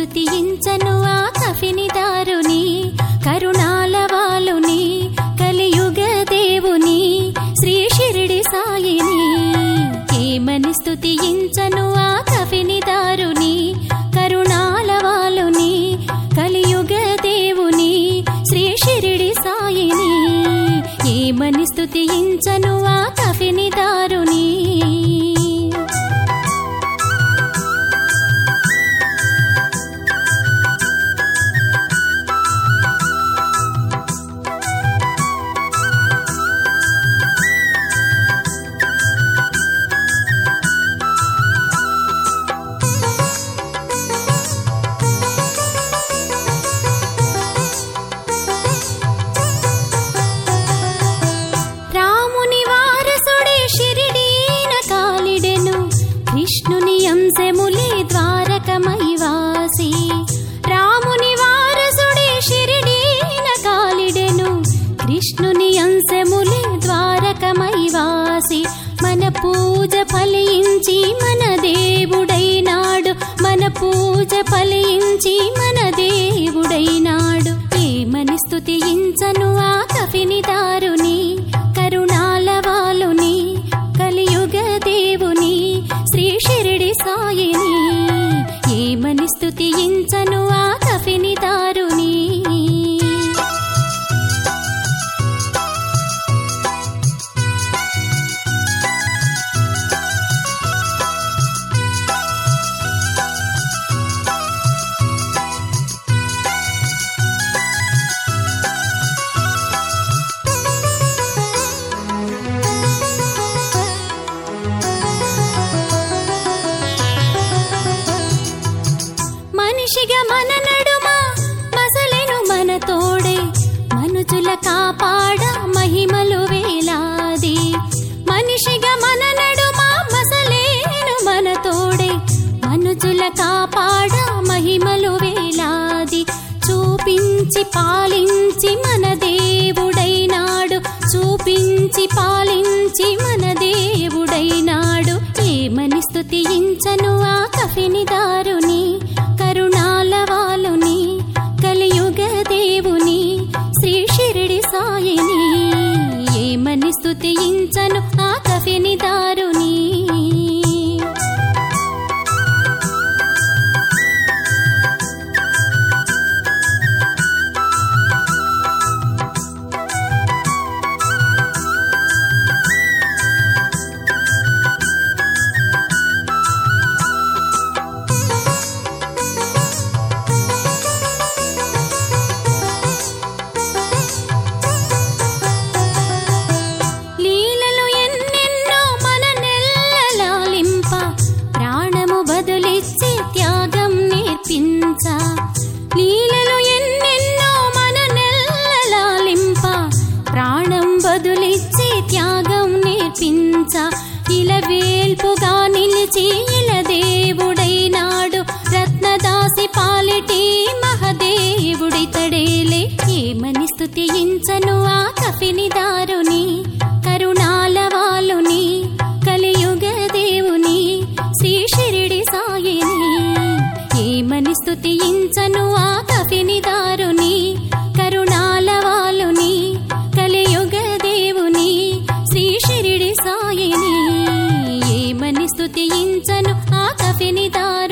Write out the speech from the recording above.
స్తుతించను ఆ కఫినిదారుని కరుణాలవాలుని కలియుగ దేవుని శ్రీ షిరిడి సాయిని ఏమని స్తుతించను ఆ కఫినిదారుని కరుణాలవాలుని కలియుగ దేవుని శ్రీ షిరిడి సాయిని ఏమని స్తుతించను ఆ కఫినిదారుని రాముని వారసుడే షిరిడీన కాలిడెను కృష్ణుని అంశములే ద్వారకమైవాసి రాముని వారసుడే షిరిడీన కాలిడెను కృష్ణుని అంశములే ద్వారకమైవాసి మన పూజ ఫలించి మన దేవుడైనాడు మన పూజ ఫలించి మన దేవుడైనాడు ఏమని స్తుతించను ఆ కఫినిదారుని కరుణాలవాలుని కలియుగ దేవుని శ్రీ షిరిడి సాయిని ఏమని స్తుతించను ఆ కఫినిదారుని మనిషిగా మన నడుమ మసలెను మన తోడే మనుజుల కాపాడ మహిమలు వేలాది మనిషిగా మన నడుమ మసలేను మన తోడే మనుజుల కాపాడ మహిమలు వేలాది చూపించి పాలించి మన దేవుడైనాడు చూపించి పాలించి మన దేవుడైనాడు ఏమని స్తుతించను ఆ కఫినిదారుని కరుణాలవాలుని కలియుగ దేవుని శ్రీ షిరిడి సాయిని ఏమని స్తుతించను ఆ కఫినిదారుని లీలలు ఎన్నెన్నో మన నెల్లలాలింప ప్రాణము బదులిచ్చి త్యాగం నేర్పించ లీలలు ఎన్నెన్నో మన నెల్లలాలింప ప్రాణం బదులిచ్చి త్యాగం నేర్పించ ఇలా వేల్పుగా నిలిచి ఇలా దేవుడైనాడు రత్నదాసి పాలిటి మహదేవుడితడేలే ఏమని స్తుతించను ఆ కఫినిదారుని కరుణాలవాలుని కలియుగ దేవుని శ్రీ షిరిడి సాయిని ఏమని స్తుతించను ఆ కఫినిదారుని కరుణాలవాలుని కలియుగ దేవుని శ్రీ షిరిడి సాయిని ఏమని స్తుతించను ఆ కఫినిదారు